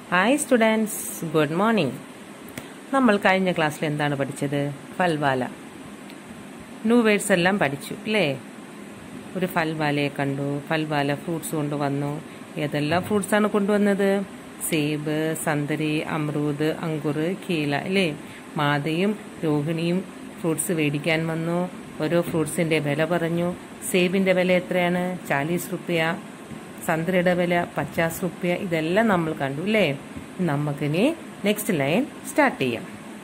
hi students good morning നമ്മൾ കഴിഞ്ഞ ക്ലാസ്സിൽ എന്താണ് പഠിച്ചത് ഫൽവാല ന്യൂ വേർഡ്സ് എല്ലാം പഠിച്ചു അല്ലേ ഒരു ഫൽവാലയെ കണ്ടു ഫൽവാല ഫ്രൂട്ട്സ് കൊണ്ടുവന്നു ഏതെല്ലാം ഫ്രൂട്ട്സ് ആണ് കൊണ്ടുവന്നത് സേബ് സന്തരി അമ്രൂദ് അങ്കുർ കീല അല്ലേ മാതയും രോഹിണിയും ഫ്രൂട്ട്സ് മേടിക്കാൻ വന്നു ഓരോ ഫ്രൂട്ട്സിന്റെ വില പറഞ്ഞു സേബിന്റെ വില എത്രയാണ് ചാലീസ് റുപ്യ സന്ത്രയുടെ വില പച്ചാസ് റുപ്യ ഇതെല്ലാം നമ്മൾ കണ്ടു അല്ലേ നമുക്കിനി നെക്സ്റ്റ് ലൈൻ സ്റ്റാർട്ട് ചെയ്യാം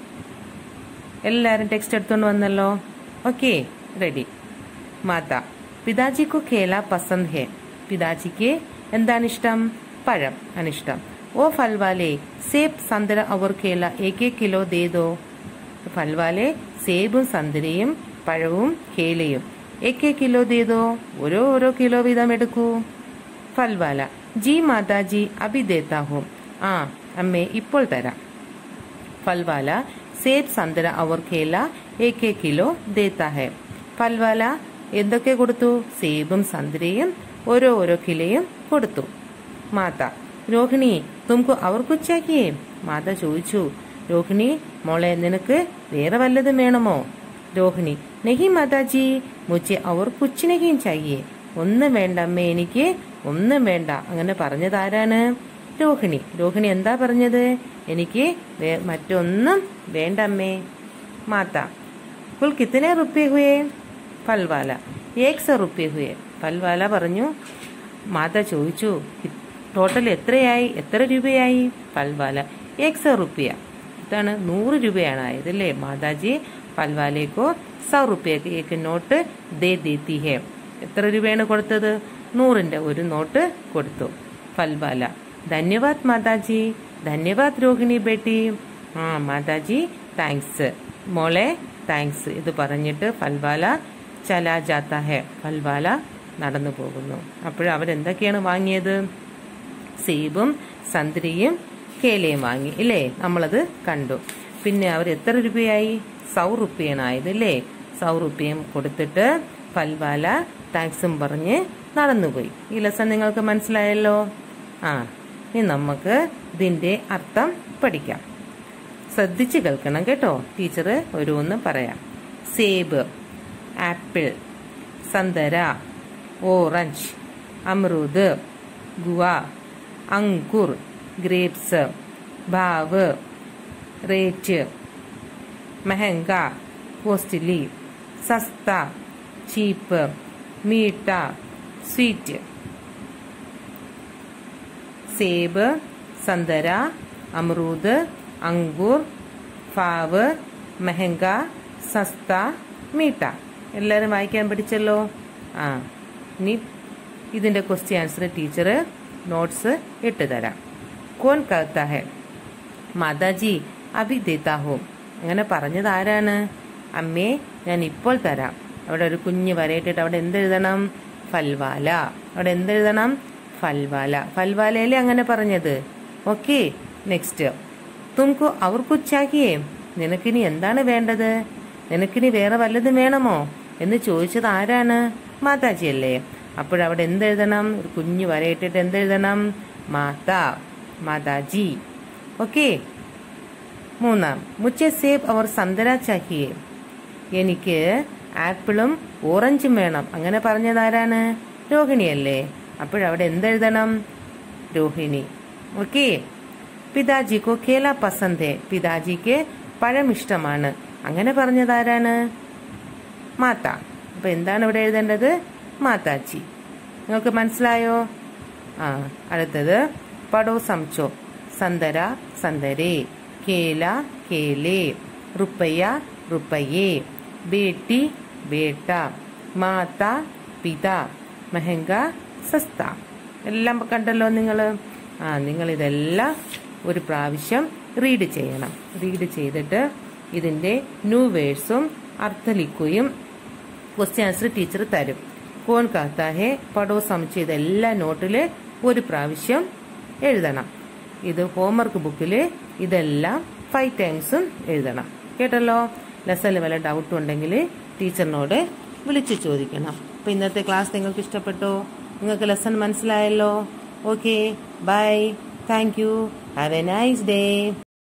എല്ലാവരും ടെക്സ്റ്റ് എടുത്തുകൊണ്ട് വന്നല്ലോ ഓക്കെ റെഡി മാത പിതാജിക്കു കേല പസന്ത് ഹെ പിതാജിക്ക് എന്താണ് ഇഷ്ടം പഴം അനിഷ്ടം ഓ ഫൽവാലെ സേബ് സന്തര അവർ കേല ഏക് കിലോ ദേദോ ഫൽവാലെ സേബും സന്തരയും പഴവും കേലയും ഏക് കിലോ ദേദോ ഓരോ ഓരോ കിലോ വീതം എടുക്കൂ ഫൽവാല ജി മാതാജി അഭി ദേത്താ ഹൂം ആ അമ്മേ ഇപ്പോൾ തരാം ഫൽവാല സേബ് സന്തര അവർ കേല ഏക് കിലോ ദേത്താ ഹെ ഫൽവാല എന്തൊക്കെ കൊടുത്തു സേബും സന്തരയും ഓരോ ഓരോ കിലയും കൊടുത്തു മാത രോഹിണി തുമക്ക് അവർ കുച്ചാക്കിയേ മാത ചോദിച്ചു രോഹിണി മോളെ നിനക്ക് വേറെ വല്ലതും വേണമോ രോഹിണി നെഹി മാതാജി മുച്ചെ അവർ കുച്ച് നെഹിയും ചായേ ഒന്നും വേണ്ട അമ്മേ എനിക്ക് ഒന്നും വേണ്ട അങ്ങനെ പറഞ്ഞത് ആരാണ് രോഹിണി രോഹിണി എന്താ പറഞ്ഞത് എനിക്ക് വേ- മറ്റൊന്നും വേണ്ട അമ്മേ മാത കുൽ കിത്തനെ റുപ്യ ഹുയേ ഫൽവാല ഏക് സौ റുപ്യ ഹുയേ ഫൽവാല പറഞ്ഞു മാത ചോദിച്ചു "ഇ- ടോട്ടൽ എത്രയായി എത്ര രൂപയായി ഫൽവാല ഏക് സौ റുപ്യ ഇതാണ് നൂറ് രൂപയാണ് ആയത് അല്ലേ മാതാജി ഫൽവാലേക്കോ സौ റുപ്യക്ക് ഏക്ക് നോട്ട് ദേ ദേത്തി ഹേ എത്ര രൂപയാണ് കൊടുത്തത് നൂറിന്റെ ഒരു നോട്ട് കൊടുത്തു ഫൽവാല ധന്യവാദ് മാതാജി ധന്യവാദ് രോഹിണി ബേട്ടി ആ മാതാജി താങ്ക്സ് മോളെ താങ്ക്സ് ഇത് പറഞ്ഞിട്ട് ഫൽവാല ചലാ ജാത്ത ഹെ ഫൽവാല നടന്നു പോകുന്നു അപ്പോൾ അവരെന്തൊക്കെയാണ് വാങ്ങിയത് സേബും സന്ത്രിയും കേലയും വാങ്ങി ഇല്ലേ നമ്മളത് കണ്ടു പിന്നെ അവർ എത്ര രൂപയായി സൗ റുപ്യാണ് ആയത് ഇല്ലേ സൗ റുപ്യയും കൊടുത്തിട്ട് ഫൽവാല താങ്ക്സും പറഞ്ഞ് നടന്നുപോയി ഈ ലെസൺ നിങ്ങൾക്ക് മനസ്സിലായല്ലോ ആ ഇനി നമുക്ക് ഇതിന്റെ അർത്ഥം പഠിക്കാം ശ്രദ്ധിച്ച് കേൾക്കണം കേട്ടോ ടീച്ചർ ഓരോന്ന് പറയാം സേബ് ആപ്പിൾ സന്തര ഓറഞ്ച് അമൃത് ഗുവ അങ്കുർ ഗ്രേപ്സ് ഭാവ് റേറ്റ് മെഹങ്ക കോസ്റ്റ്ലി സസ്ത ചീപ്പ് മീട്ട സ്വീറ്റ് സേബ് സന്തര അമറൂദ് അങ്കൂർ ഫാവ് മെഹങ്ക സസ്ത മീട്ട എല്ലാവരും വായിക്കാൻ പഠിച്ചല്ലോ ആ ഇനി ഇതിന്റെ ക്വസ്റ്റ്യൻ ആൻസർ ടീച്ചർ നോട്ട്സ് ഇട്ട് തരാം കോൻ കഹത്ത ഹെ മാതാജി അഭി ദേത്താ ഹോം അങ്ങനെ പറഞ്ഞത് ആരാണ് അമ്മേ ഞാൻ ഇപ്പോൾ തരാം അവിടെ ഒരു കുഞ്ഞ് വരയിട്ടിട്ട് അവിടെ എന്തെഴുതണം ഫൽവാല അവിടെ എന്തെഴുതണം ഫൽവാല ഫൽവാലയല്ലേ അങ്ങനെ പറഞ്ഞത് ഓക്കെ നെക്സ്റ്റ് തുമക്കു അവർ കുച്ചാക്കിയേ നിനക്കിനി എന്താണ് വേണ്ടത് നിനക്കിനി വേറെ വല്ലതും വേണമോ എന്ന് ചോദിച്ചത് ആരാണ് മാതാജി അല്ലേ അപ്പോഴവിടെ എന്തെഴുതണം ഒരു കുഞ്ഞു വരയിട്ടിട്ട് എന്തെഴുതണം മാതാ മാതാജി ഓക്കെ മൂന്നാം മുച്ചെ സേബ് അവർ സന്തര ചാക്കിയെ എനിക്ക് ആപ്പിളും ഓറഞ്ചും വേണം അങ്ങനെ പറഞ്ഞതാരാണ് രോഹിണിയല്ലേ അപ്പോഴവിടെ എന്തെഴുതണം രോഹിണി ഓക്കെ പിതാജിക്കോ കേല പസന്തേ പിതാജിക്ക് പഴം ഇഷ്ടമാണ് അങ്ങനെ പറഞ്ഞതാരാണ് മാത അപ്പൊ എന്താണ് ഇവിടെ എഴുതേണ്ടത് മാതാജി നിങ്ങൾക്ക് മനസ്സിലായോ ആ അടുത്തത് പടോ സംചോ സന്തര സന്തരേ കേല കേലേ റുപ്പയ്യ റുപ്പയ്യേ ബേട്ടി ബേട്ട മാത പിത മെഹങ്ക സസ്ത എല്ലാം കണ്ടല്ലോ നിങ്ങൾ ആ നിങ്ങൾ ഇതെല്ലാം ഒരു പ്രാവശ്യം റീഡ് ചെയ്യണം റീഡ് ചെയ്തിട്ട് ഇതിന്റെ ന്യൂ വേഴ്സും അർത്ഥലിക്കുകയും ക്വസ്റ്റ്യൻ ആൻസർ ടീച്ചർ തരും കോൺ കാത്ത ഹെ പടോ സംശയ ഇതെല്ലാം നോട്ടില് ഒരു പ്രാവശ്യം എഴുതണം ഇത് ഹോംവർക്ക് ബുക്കിൽ ഇതെല്ലാം ഫൈവ് ടൈംസും എഴുതണം കേട്ടല്ലോ ലെസണിൽ വല്ല ഡൗട്ട് ഉണ്ടെങ്കിൽ ടീച്ചറിനോട് വിളിച്ചു ചോദിക്കണം അപ്പൊ ഇന്നത്തെ ക്ലാസ് നിങ്ങൾക്ക് ഇഷ്ടപ്പെട്ടോ നിങ്ങൾക്ക് ലെസൺ മനസ്സിലായല്ലോ okay bye thank you have a nice day